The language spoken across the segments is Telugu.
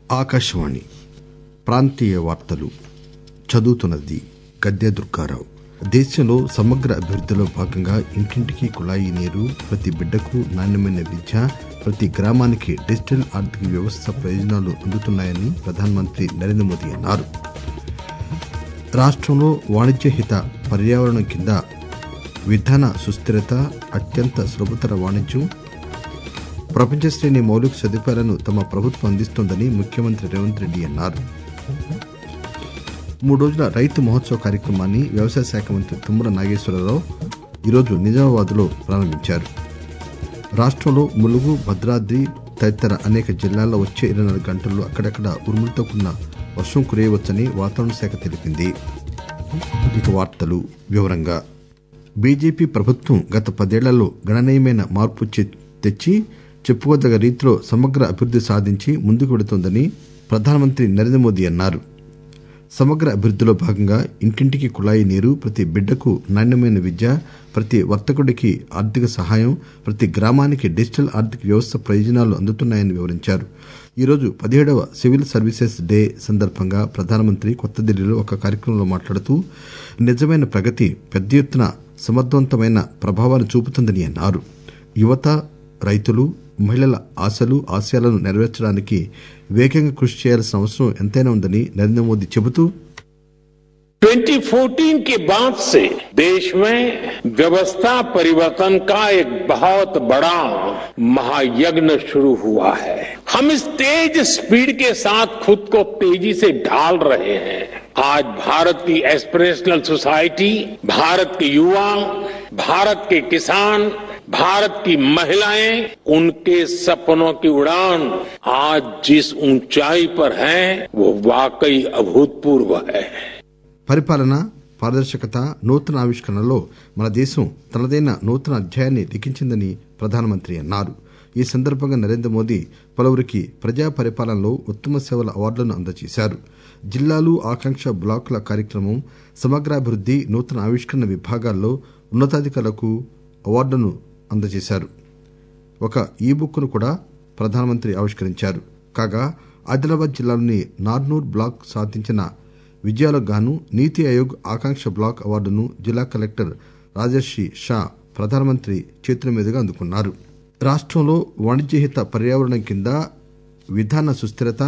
ఆకాశవాణి ప్రాంతీయ వార్తలు చదువుతున్నది గద్దె దుర్గారావు దేశంలో సమగ్ర అభివృద్దిలో భాగంగా ఇంటింటికి కుళాయి నీరు ప్రతి బిడ్డకు నాణ్యమైన విద్య ప్రతి గ్రామానికి డిజిటల్ ఆర్థిక వ్యవస్థ ప్రయోజనాలు అందుతున్నాయని ప్రధానమంత్రి నరేంద్ర మోదీ అన్నారు రాష్టంలో వాణిజ్యహిత పర్యావరణం కింద విధాన సుస్థిరత అత్యంత సులభతర వాణిజ్యం ప్రపంచ శ్రేణి మౌలిక సదుపాయాలను తమ ప్రభుత్వం అందిస్తోందని ముఖ్యమంత్రి రేవంత్ రెడ్డి అన్నారు మూడు రోజుల రైతు మహోత్సవ కార్యక్రమాన్ని వ్యవసాయ శాఖ మంత్రి తుమ్మల నాగేశ్వరరావు ఈరోజు నిజామాబాద్లో ప్రారంభించారు రాష్టంలో ములుగు భద్రాద్రి తదితర అనేక జిల్లాల్లో వచ్చే ఇరవై నాలుగు గంటల్లో అక్కడక్కడ ఉరుములతో కూడిన వర్షం కురియవచ్చని వాతావరణ శాఖ తెలిపింది ఇక వార్తలు వివరంగా బీజేపీ ప్రభుత్వం గత పదేళ్లలో గణనీయమైన మార్పు చే- తెచ్చి చెప్పుకోదగ్గ రీతిలో సమగ్ర అభివృద్ది సాధించి ముందుకు వెళుతోందని ప్రధానమంత్రి నరేంద్ర మోదీ అన్నారు సమగ్ర అభివృద్దిలో భాగంగా ఇంటింటికి కుళాయి నీరు ప్రతి బిడ్డకు నాణ్యమైన విద్య ప్రతి వర్తకుడికి ఆర్థిక సహాయం ప్రతి గ్రామానికి డిజిటల్ ఆర్థిక వ్యవస్థ ప్రయోజనాలు అందుతున్నాయని వివరించారు ఈరోజు పదిహేడవ సివిల్ సర్వీసెస్ డే సందర్భంగా ప్రధానమంత్రి కొత్త ఢిల్లీలో ఒక కార్యక్రమంలో మాట్లాడుతూ నిజమైన ప్రగతి పెద్ద ఎత్తున సమర్థవంతమైన ప్రభావాన్ని చూపుతుందని అన్నారు యువత రైతులు మహిళల ఆశలు ఆశయాలను నెరవేర్చడానికి వేగంగా కృషి చేయాల్సిన అవసరం ఎంతైనా ఉందని నరేంద్ర మోదీ చెబుతూ 2014 के बाद से देश में व्यवस्था परिवर्तन का एक बहुत बड़ा महायज्ञ शुरू हुआ है हम इस तेज स्पीड के साथ खुद को तेजी से ढाल रहे हैं आज भारत की एस्पिरेशनल सोसाइटी भारत के युवा भारत के किसान भारत की महिलाएं उनके सपनों की उड़ान आज जिस ऊंचाई पर है वो वाकई अभूतपूर्व है పరిపాలన పారదర్శకత నూతన ఆవిష్కరణలో మన దేశం తనదైన నూతన అధ్యాయాన్ని లిఖించిందని ప్రధానమంత్రి అన్నారు ఈ సందర్భంగా నరేంద్ర మోదీ పలువురికి ప్రజా పరిపాలనలో ఉత్తమ సేవల అవార్డులను అందజేశారు జిల్లాలు ఆకాంక్ష బ్లాకుల కార్యక్రమం సమగ్రాభివృద్ది నూతన ఆవిష్కరణ విభాగాల్లో ఉన్నతాధికారులకు అవార్డులను అందజేశారు ఒక ఈ బుక్ ను కూడా ప్రధానమంత్రి ఆవిష్కరించారు కాగా ఆదిలాబాద్ జిల్లాలోని నార్నూర్ బ్లాక్ సాధించిన విజయాలకు గాను నీతి ఆయోగ్ ఆకాంక్ష బ్లాక్ అవార్డును జిల్లా కలెక్టర్ రాజర్షి షా ప్రధానమంత్రి చేతుల మీదుగా అందుకున్నారు రాష్టంలో వాణిజ్యహిత పర్యావరణం కింద విధాన సుస్థిరత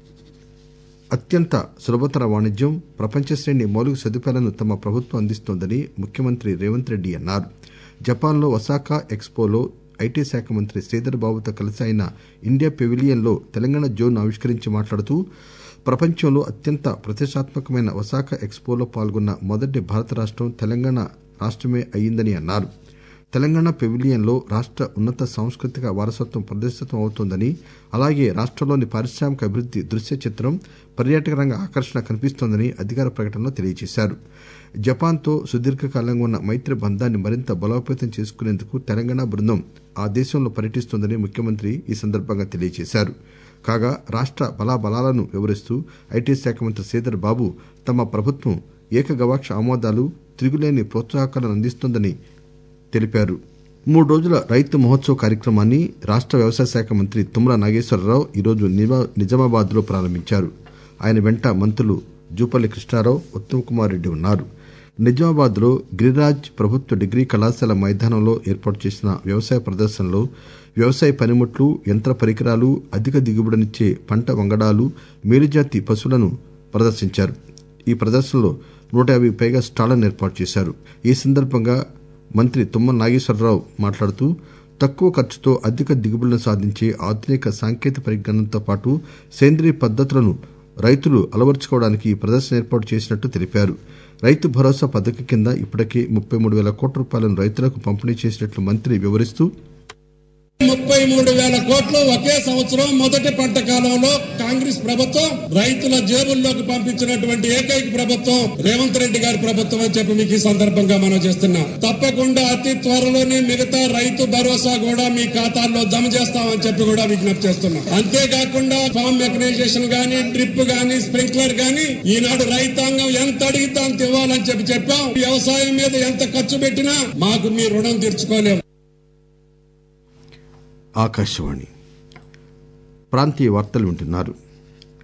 అత్యంత సులభతర వాణిజ్యం ప్రపంచ శ్రేణి మౌలిక సదుపాయాలను తమ ప్రభుత్వం అందిస్తోందని ముఖ్యమంత్రి రేవంత్ రెడ్డి అన్నారు జపాన్లో ఒసాకా ఎక్స్పోలో ఐటీ శాఖ మంత్రి శ్రీధర్ బాబుతో కలిసి ఆయన ఇండియా పెవిలియన్ లో తెలంగాణ జోన్ ఆవిష్కరించి మాట్లాడుతూ ప్రపంచంలో అత్యంత ప్రతిష్టాత్మకమైన ఒసాకా ఎక్స్పోలో పాల్గొన్న మొదటి భారత రాష్టం తెలంగాణ రాష్టమే అయ్యిందని అన్నారు తెలంగాణ పెవిలియన్ లో రాష్ట ఉన్నత సాంస్కృతిక వారసత్వం ప్రదర్శితం అవుతోందని అలాగే రాష్టంలోని పారిశ్రామిక అభివృద్ది దృశ్య చిత్రం పర్యాటక రంగ ఆకర్షణ కనిపిస్తోందని అధికార ప్రకటనలో తెలియజేశారు జపాన్ తో సుదీర్ఘకాలంగా ఉన్న మైత్రి బంధాన్ని మరింత బలోపేతం చేసుకునేందుకు తెలంగాణ బృందం ఆ దేశంలో పర్యటిస్తోందని ముఖ్యమంత్రి ఈ సందర్భంగా తెలియజేశారు కాగా రాష్ట బలాబలాలను వివరిస్తూ ఐటీ శాఖ మంత్రి శ్రీధర్ బాబు తమ ప్రభుత్వం ఏకగవాక్ష ఆమోదాలు తిరుగులేని ప్రోత్సాహకాలను అందిస్తోందని తెలిపారు మూడు రోజుల రైతు మహోత్సవ కార్యక్రమాన్ని రాష్ట వ్యవసాయ శాఖ మంత్రి తుమ్మల నాగేశ్వరరావు ఈరోజు నిజామాబాద్ లో ప్రారంభించారు ఆయన వెంట మంత్రులు జూపల్లి కృష్ణారావు ఉత్తమ్ కుమార్ రెడ్డి ఉన్నారు నిజామాబాద్ లో గిరిరాజ్ ప్రభుత్వ డిగ్రీ కళాశాల మైదానంలో ఏర్పాటు చేసిన వ్యవసాయ ప్రదర్శనలో వ్యవసాయ పనిముట్లు యంత్ర పరికరాలు అధిక దిగుబడినిచ్చే పంట వంగడాలు మేలుజాతి పశువులను ప్రదర్శించారు ఈ ప్రదర్శనలో నూట యాభై పైగా స్టాళ్లను ఏర్పాటు చేశారు ఈ సందర్భంగా మంత్రి తుమ్మల నాగేశ్వరరావు మాట్లాడుతూ తక్కువ ఖర్చుతో అధిక దిగుబడులను సాధించే ఆధునిక సాంకేతిక పరిజ్ఞానంతో పాటు సేంద్రియ పద్దతులను రైతులు అలవర్చుకోవడానికి ఈ ప్రదర్శన ఏర్పాటు చేసినట్టు తెలిపారు రైతు భరోసా పథకం కింద ఇప్పటికే ముప్పై మూడు వేల కోట్ల రూపాయలను రైతులకు పంపిణీ చేసినట్లు మంత్రి వివరిస్తూ ముప్పై మూడు వేల కోట్లు ఒకే సంవత్సరం మొదటి పంట కాలంలో కాంగ్రెస్ ప్రభుత్వం రైతుల జేబుల్లోకి పంపించినటువంటి ఏకైక ప్రభుత్వం రేవంత్ రెడ్డి గారి ప్రభుత్వం అని చెప్పి మీకు ఈ సందర్భంగా మనం చేస్తున్నాం తప్పకుండా అతి త్వరలోనే మిగతా రైతు భరోసా కూడా మీ ఖాతాల్లో జమ చేస్తామని చెప్పి కూడా విజ్ఞప్తి చేస్తున్నాం అంతేకాకుండా ఫామ్ మెకనైజేషన్ గానీ డ్రిప్ గానీ స్ప్రింక్లర్ గానీ ఈనాడు రైతాంగం ఎంత అడిగితే అంత ఇవ్వాలని చెప్పి చెప్పాం వ్యవసాయం మీద ఎంత ఖర్చు పెట్టినా మాకు మీ రుణం తీర్చుకోలేము ఆకాశవాణి ప్రాంతీయ వార్తలు వింటున్నారు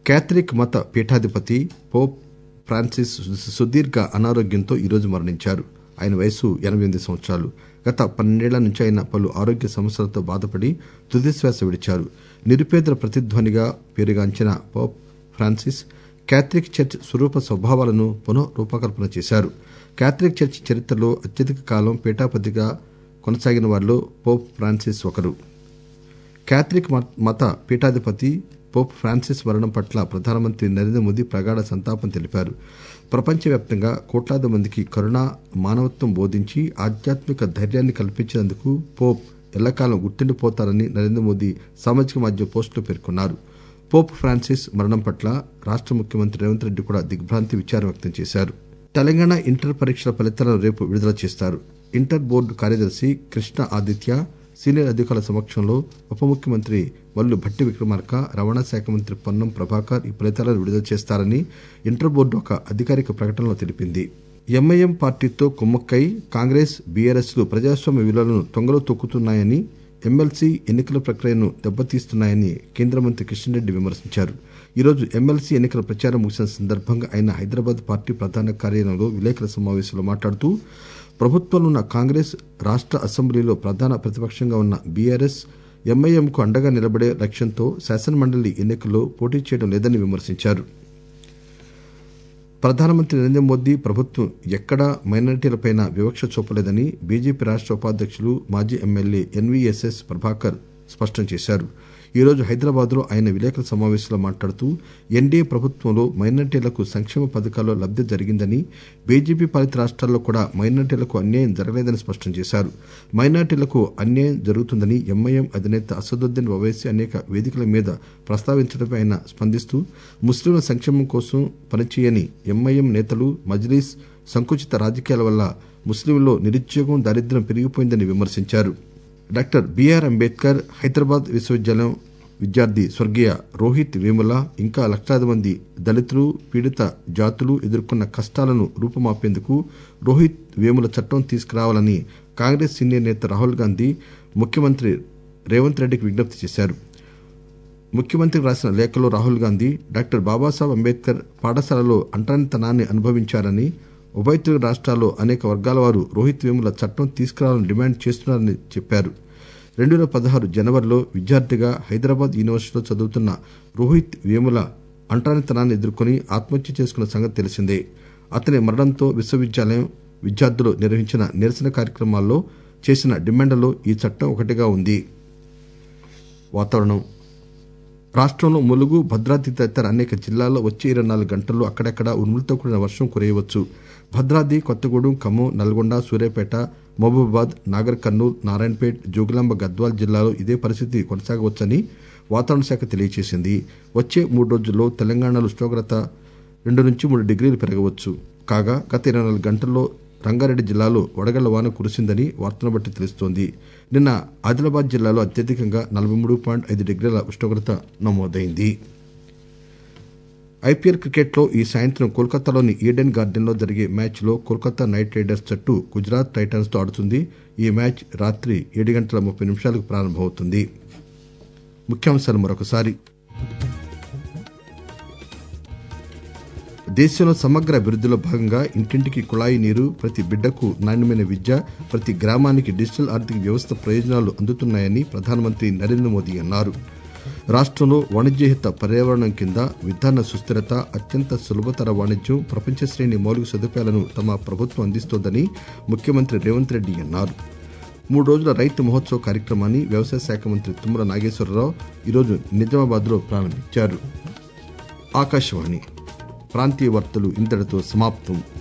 కేథలిక్ మత పీఠాధిపతి పోప్ ఫ్రాన్సిస్ సుదీర్ఘ అనారోగ్యంతో ఈరోజు మరణించారు ఆయన వయసు ఎనబై ఎనిమిది సంవత్సరాలు గత పన్నెండేళ్ల నుంచి ఆయన పలు ఆరోగ్య సమస్యలతో బాధపడి తుదిశ్వాస విడిచారు నిరుపేదల ప్రతిధ్వనిగా పేరుగాంచిన పోప్ ఫ్రాన్సిస్ కేథలిక్ చర్చ్ స్వరూప స్వభావాలను పునః రూపకల్పన చేశారు కేథలిక్ చర్చ్ చరిత్రలో అత్యధిక కాలం పీఠాపతిగా కొనసాగిన వారిలో పోప్ ఫ్రాన్సిస్ ఒకరు కేథలిక్ మత పీఠాధిపతి పోప్ ఫ్రాన్సిస్ మరణం పట్ల ప్రధానమంత్రి నరేంద్ర మోదీ ప్రగాఢ సంతాపం తెలిపారు ప్రపంచవ్యాప్తంగా కోట్లాది మందికి కరుణ మానవత్వం బోధించి ఆధ్యాత్మిక ధైర్యాన్ని కల్పించినందుకు పోప్ ఎల్లకాలం గుర్తుండిపోతారని నరేంద్ర మోదీ సామాజిక మాధ్యమ పోస్టులో పేర్కొన్నారు పోప్ ఫ్రాన్సిస్ మరణం పట్ల రాష్ట ముఖ్యమంత్రి రేవంత్ రెడ్డి కూడా దిగ్భ్రాంతి విచారం వ్యక్తం చేశారు తెలంగాణ ఇంటర్ పరీక్షల ఫలితాలను రేపు విడుదల చేస్తారు ఇంటర్ బోర్డు కార్యదర్శి కృష్ణ ఆదిత్య సీనియర్ అధికారుల సమక్షంలో ఉప ముఖ్యమంత్రి వల్లు భట్టి విక్రమార్క రవాణా శాఖ మంత్రి పొన్నం ప్రభాకర్ ఈ ఫలితాలను విడుదల చేస్తారని ఇంటర్ బోర్డు ఒక అధికారిక ప్రకటనలో తెలిపింది ఎంఐఎం పార్టీతో కుమ్మక్కై కాంగ్రెస్ బీఆర్ఎస్ లు ప్రజాస్వామ్య విలువలను తొంగలో తొక్కుతున్నాయని ఎమ్మెల్సీ ఎన్నికల ప్రక్రియను దెబ్బతీస్తున్నాయని కేంద్ర మంత్రి కిషన్ రెడ్డి విమర్శించారు ఈరోజు ఎమ్మెల్సీ ఎన్నికల ప్రచారం ముగిసిన సందర్భంగా ఆయన హైదరాబాద్ పార్టీ ప్రధాన కార్యాలయంలో విలేకరుల సమావేశంలో మాట్లాడుతూ ప్రభుత్వంలో ఉన్న కాంగ్రెస్ రాష్ట అసెంబ్లీలో ప్రధాన ప్రతిపక్షంగా ఉన్న బీఆర్ఎస్ ఎంఐఎంకు అండగా నిలబడే లక్ష్యంతో శాసనమండలి ఎన్నికల్లో పోటీ చేయడం లేదని విమర్శించారు ప్రధానమంత్రి నరేంద్ర మోదీ ప్రభుత్వం ఎక్కడా మైనారిటీలపై వివక్ష చూపలేదని బీజేపీ రాష్ట ఉపాధ్యకులు మాజీ ఎమ్మెల్యే ఎన్వీఎస్ఎస్ ప్రభాకర్ స్పష్టం చేశారు ఈరోజు హైదరాబాద్ లో ఆయన విలేకరుల సమావేశంలో మాట్లాడుతూ ఎన్డీఏ ప్రభుత్వంలో మైనారిటీలకు సంక్షేమ పథకాల్లో లబ్ది జరిగిందని బీజేపీ పాలిత రాష్ట్రాల్లో కూడా మైనారిటీలకు అన్యాయం జరగలేదని స్పష్టం చేశారు మైనారిటీలకు అన్యాయం జరుగుతుందని ఎంఐఎం అధినేత అసదుద్దీన్ ఓవైసీ అనేక వేదికల మీద ప్రస్తావించడంపై ఆయన స్పందిస్తూ ముస్లింల సంక్షేమం కోసం పనిచేయని ఎంఐఎం నేతలు మజ్లీస్ సంకుచిత రాజకీయాల వల్ల ముస్లింల్లో నిరుద్యోగం దారిద్ర్యం పెరిగిపోయిందని విమర్శించారు డాక్టర్ బీఆర్ అంబేద్కర్ హైదరాబాద్ విశ్వవిద్యాలయం విద్యార్థి స్వర్గీయ రోహిత్ వేముల ఇంకా లక్షలాది మంది దళితులు పీడిత జాతులు ఎదుర్కొన్న కష్టాలను రూపుమాపేందుకు రోహిత్ వేముల చట్టం తీసుకురావాలని కాంగ్రెస్ సీనియర్ నేత రాహుల్ గాంధీ ముఖ్యమంత్రి రేవంత్ రెడ్డికి విజ్ఞప్తి చేశారు ముఖ్యమంత్రికి రాసిన లేఖలో రాహుల్ గాంధీ డాక్టర్ బాబాసాహెబ్ అంబేద్కర్ పాఠశాలలో అంటరానితనాన్ని అనుభవించారని ఉభయ తెలుగు రాష్ట్రాల్లో అనేక వర్గాల వారు రోహిత్ వేముల చట్టం తీసుకురావాలని డిమాండ్ చేస్తున్నారని చెప్పారు రెండు వేల పదహారు జనవరిలో విద్యార్థిగా హైదరాబాద్ యూనివర్సిటీలో చదువుతున్న రోహిత్ వేముల అంటరానితనాన్ని ఎదుర్కొని ఆత్మహత్య చేసుకున్న సంగతి తెలిసిందే అతని మరణంతో విశ్వవిద్యాలయం విద్యార్థులు నిర్వహించిన నిరసన కార్యక్రమాల్లో చేసిన డిమాండ్లలో ఈ చట్టం ఒకటిగా ఉంది వాతావరణం రాష్టంలో ములుగు భద్రాద్రి తదితర అనేక జిల్లాల్లో వచ్చే ఇరవై నాలుగు గంటల్లో అక్కడక్కడ ఉరుములతో కూడిన వర్షం కురియవచ్చు భద్రాద్రి కొత్తగూడెం ఖమ్మం నల్గొండ సూర్యాపేట మహబూబాబాద్ నాగర్ కర్నూల్ నారాయణపేట్ జోగులాంబ గద్వాల్ జిల్లాలో ఇదే పరిస్థితి కొనసాగవచ్చని వాతావరణ శాఖ తెలియజేసింది వచ్చే మూడు రోజుల్లో తెలంగాణలో ఉష్ణోగ్రత రెండు నుంచి మూడు డిగ్రీలు పెరగవచ్చు కాగా గత ఇరవై నాలుగు గంటల్లో రంగారెడ్డి జిల్లాలో వడగళ్ల వాన కురిసిందని వార్తలను బట్టి తెలుస్తోంది నిన్న ఆదిలాబాద్ జిల్లాలో అత్యధికంగా నలభై మూడు పాయింట్ ఐదు డిగ్రీల ఉష్ణోగ్రత నమోదైంది ఐపీఎల్ క్రికెట్లో ఈ సాయంత్రం కోల్కతాలోని ఈడెన్ గార్డెన్లో జరిగే మ్యాచ్లో కోల్కతా నైట్ రైడర్స్ జట్టు గుజరాత్ టైటన్స్ తో ఆడుతుంది ఈ మ్యాచ్ రాత్రి ఏడు గంటల ముప్పై నిమిషాలకు ప్రారంభమవుతుంది ముఖ్యాంశాలు మరొకసారి దేశంలో సమగ్ర అభివృద్దిలో భాగంగా ఇంటింటికి కుళాయి నీరు ప్రతి బిడ్డకు నాణ్యమైన విద్య ప్రతి గ్రామానికి డిజిటల్ ఆర్థిక వ్యవస్థ ప్రయోజనాలు అందుతున్నాయని ప్రధానమంత్రి నరేంద్ర మోదీ అన్నారు రాష్టంలో వాణిజ్యహిత పర్యావరణం కింద విధాన సుస్థిరత అత్యంత సులభతర వాణిజ్యం ప్రపంచ శ్రేణి మౌలిక సదుపాయాలను తమ ప్రభుత్వం అందిస్తోందని ముఖ్యమంత్రి రేవంత్ రెడ్డి అన్నారు మూడు రోజుల రైతు మహోత్సవ కార్యక్రమాన్ని వ్యవసాయ శాఖ మంత్రి తుమ్మల నాగేశ్వరరావు ఈరోజు నిజామాబాద్ లో ప్రారంభించారు ఆకాశవాణి ప్రాంతీయ వార్తలు ఇంతటితో సమాప్తం